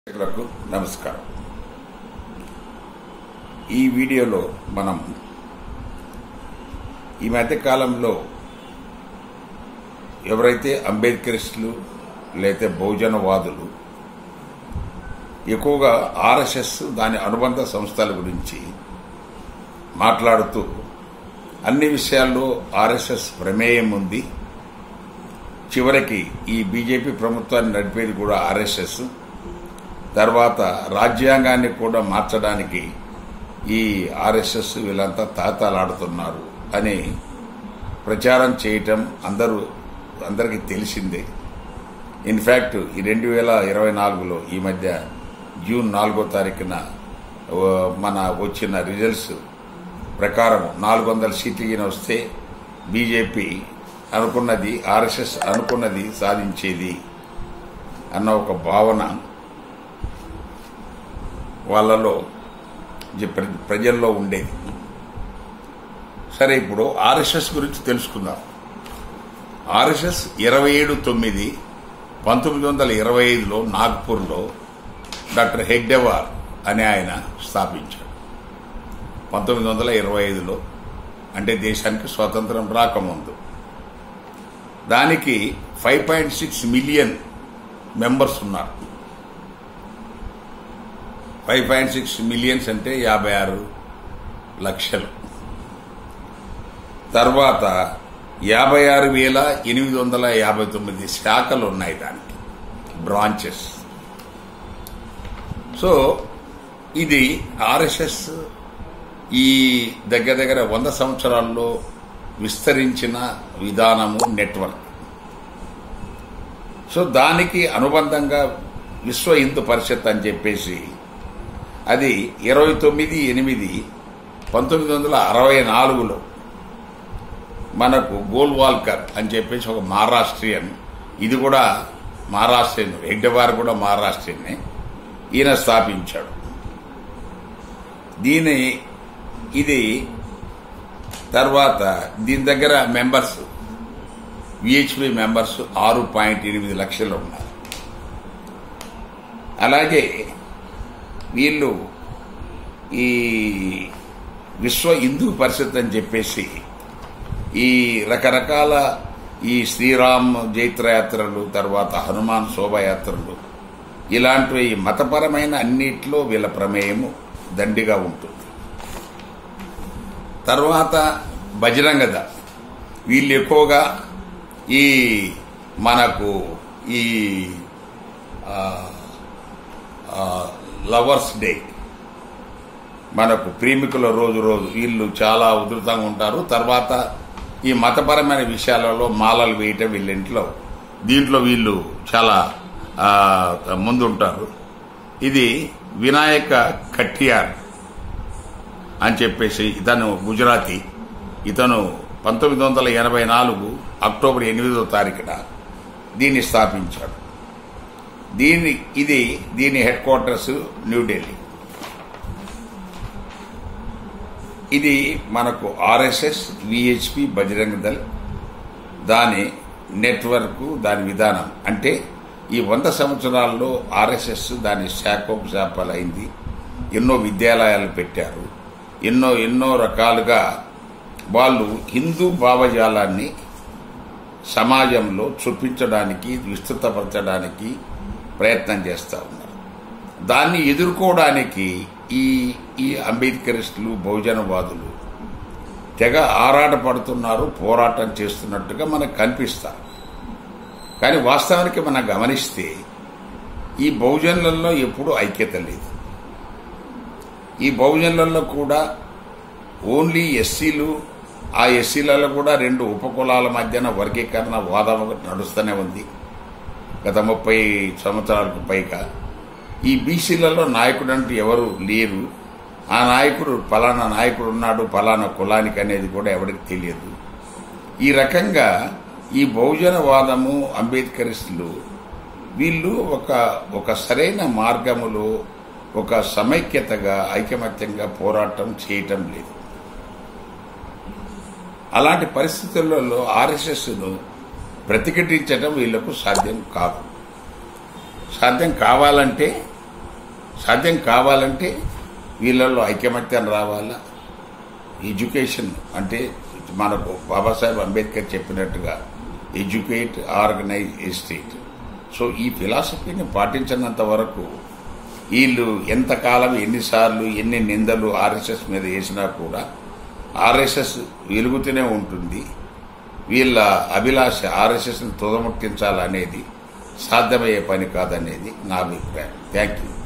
ప్రేక్షకులకు నమస్కారం ఈ వీడియోలో మనం ఈ మధ్య కాలంలో ఎవరైతే అంబేద్కరిస్టులు లేకపోతే బహుజనవాదులు ఎక్కువగా ఆర్ఎస్ఎస్ దాని అనుబంధ సంస్థల గురించి మాట్లాడుతూ అన్ని విషయాల్లో ఆర్ఎస్ఎస్ ప్రమేయం ఉంది చివరికి ఈ బీజేపీ ప్రభుత్వాన్ని నడిపేది కూడా ఆర్ఎస్ఎస్ తర్వాత రాజ్యాంగాన్ని కూడా మార్చడానికి ఈ ఆర్ఎస్ఎస్ వీళ్ళంతా తాతాలాడుతున్నారు అని ప్రచారం చేయటం అందరూ అందరికీ తెలిసిందే ఇన్ఫ్యాక్ట్ ఈ రెండు వేల ఇరవై నాలుగులో ఈ మధ్య జూన్ నాలుగో తారీఖున ఓ, మన వచ్చిన రిజల్ట్స్ ప్రకారం నాలుగు వందల సీట్లు ఈయన వస్తే బీజేపీ అనుకున్నది ఆర్ఎస్ఎస్ అనుకున్నది సాధించేది అన్న ఒక భావన వాళ్ళలో జ- ప్ర- ప్రజల్లో ఉండేది సరే ఇప్పుడు ఆర్ఎస్ఎస్ గురించి తెలుసుకుందాం ఆర్ఎస్ఎస్ ఇరవై ఏడు తొమ్మిది పంతొమ్మిది వందల ఇరవై ఐదులో నాగ్పూర్లో డాక్టర్ హెగ్డెవార్ అనే ఆయన స్థాపించాడు పంతొమ్మిది వందల ఇరవై ఐదులో అంటే దేశానికి స్వాతంత్రం రాకముందు దానికి five point six million members ఉన్నారు ఫైవ్ పాయింట్ సిక్స్ మిలియన్స్ అంటే యాభై ఆరు లక్షలు తర్వాత యాభై ఆరు వేల ఎనిమిది వందల యాభై తొమ్మిది శాఖలు ఉన్నాయి దానికి బ్రాంచెస్ సో ఇది ఆర్ఎస్ఎస్ ఈ దగ్గర దగ్గర వంద సంవత్సరాల్లో విస్తరించిన విధానము నెట్వర్క్ సో దానికి అనుబంధంగా విశ్వ హిందూ పరిషత్ అని చెప్పేసి అది ఇరవై తొమ్మిది ఎనిమిది పంతొమ్మిది వందల అరవై నాలుగులో మనకు గోల్వాల్కర్ అని చెప్పేసి ఒక మహారాష్ట్రియన్ ఇది కూడా మహారాష్ట్రియన్ హెగ్డవార్ కూడా మహారాష్ట్రియనే ఈయన స్థాపించాడు దీని ఇది తర్వాత దీని దగ్గర మెంబర్స్ విహెచ్పి మెంబర్స్ ఆరు పాయింట్ ఎనిమిది లక్షలు ఉన్నారు అలాగే వీళ్ళు ఈ విశ్వ హిందూ పరిషత్ అని చెప్పేసి ఈ రకరకాల ఈ శ్రీరామ్ జైత్రయాత్రలు తర్వాత హనుమాన్ శోభాయాత్రలు ఇలాంటివి మతపరమైన అన్నిట్లో వీళ్ళ ప్రమేయము దండిగా ఉంటుంది తర్వాత బజరంగ దళ్ వీళ్ళు ఎక్కువగా ఈ మనకు ఈ ఆ, ఆ, లవర్స్ డే మనకు ప్రేమికుల రోజు రోజు వీళ్ళు చాలా ఉధృతంగా ఉంటారు తర్వాత ఈ మతపరమైన విషయాలలో మాలలు వేయటం వీళ్ళింట్లో దీంట్లో వీళ్ళు చాలా ఆ, ముందుంటారు ఇది వినాయక కట్టియార్ అని చెప్పేసి ఇతను గుజరాతీ ఇతను పంతొమ్మిది వందల ఎనభై నాలుగు అక్టోబర్ ఎనిమిదో తారీఖున దీన్ని స్థాపించాడు దీని ఇది దీని హెడ్ క్వార్టర్స్ న్యూఢిల్లీ ఇది మనకు ఆర్ఎస్ఎస్ విహెచ్పి బజరంగ దళ్ దాని నెట్వర్క్ దాని విధానం అంటే ఈ వంద సంవత్సరాల్లో ఆర్ఎస్ఎస్ దాని శాఖోపశాఖలైంది ఎన్నో విద్యాలయాలు పెట్టారు ఎన్నో ఎన్నో రకాలుగా వాళ్ళు హిందూ భావజాలాన్ని సమాజంలో చూపించడానికి విస్తృతపరచడానికి ప్రయత్నం చేస్తూ ఉన్నారు దాన్ని ఎదుర్కోవడానికి ఈ ఈ అంబేద్కరిస్టులు బహుజనవాదులు తెగ ఆరాటపడుతున్నారు పోరాటం చేస్తున్నట్టుగా మనకు కనిపిస్తారు కానీ వాస్తవానికి మనం గమనిస్తే ఈ బహుజనులలో ఎప్పుడూ ఐక్యత లేదు ఈ బహుజనులలో కూడా ఓన్లీ ఎస్సీలు ఆ ఎస్సీలలో కూడా రెండు ఉపకులాల మధ్యన వర్గీకరణ వాదం ఒకటి నడుస్తూనే ఉంది గత ముప్పై సంవత్సరాలకు పైగా ఈ బీసీలలో నాయకుడు అంటూ ఎవరు లేరు ఆ నాయకుడు ఫలానా నాయకుడు ఉన్నాడు ఫలానా కులానికి అనేది కూడా ఎవరికి తెలియదు ఈ రకంగా ఈ బహుజనవాదము అంబేద్కరిస్టులు వీళ్ళు ఒక ఒక సరైన మార్గములో ఒక సమైక్యతగా ఐకమత్యంగా పోరాటం చేయటం లేదు అలాంటి పరిస్థితులలో ఆర్ఎస్ఎస్ను ప్రతిఘటించడం వీళ్లకు సాధ్యం కాదు సాధ్యం కావాలంటే సాధ్యం కావాలంటే వీళ్ళల్లో ఐకమత్యం రావాలా ఎడ్యుకేషన్ అంటే మనకు బాబాసాహెబ్ అంబేద్కర్ చెప్పినట్టుగా ఎడ్యుకేట్ ఆర్గనైజ్ ఎస్టేట్ సో ఈ ఫిలాసఫీని పాటించినంత వరకు వీళ్ళు ఎంతకాలం ఎన్నిసార్లు ఎన్ని నిందలు ఆర్ఎస్ఎస్ మీద వేసినా కూడా ఆర్ఎస్ఎస్ వెలుగుతూనే ఉంటుంది వీళ్ళ అభిలాష ఆర్ఎస్ఎస్ని తుదముట్టించాలనేది సాధ్యమయ్యే పని కాదనేది నా అభిప్రాయం థ్యాంక్ యూ